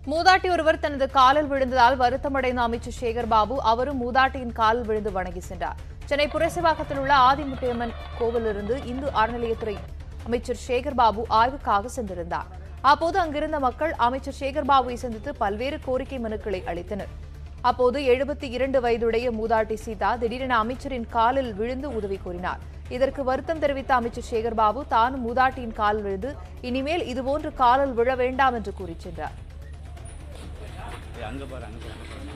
மூதாட்டி ஒருவர் தனது காலில் விழுந்ததால் வருத்தமடைந்த அமைச்சர் சேகர் பாபு அவரும் மூதாட்டியின் காலில் விழுந்து வணங்கி சென்றார் சென்னை புரசைவாக்கத்தில் உள்ள ஆதிமுட்டியம்மன் கோவிலிருந்து இந்து அறநிலையத்துறை அமைச்சர் சேகர் பாபு ஆய்வுக்காக சென்றிருந்தார் அப்போது அங்கிருந்த மக்கள் அமைச்சர் சேகர் பாபுவை சந்தித்து பல்வேறு கோரிக்கை மனுக்களை அளித்தனர் அப்போது எழுபத்தி இரண்டு வயதுடைய மூதாட்டி சீதா திடீரென அமைச்சரின் காலில் விழுந்து உதவி கோரினார் இதற்கு வருத்தம் தெரிவித்த அமைச்சர் சேகர் பாபு தானும் மூதாட்டியின் காலில் விழுந்து இனிமேல் இதுபோன்று காலில் விழ வேண்டாம் என்று கூறிச் சென்றார் அங்கே பாரு அங்கே பாரு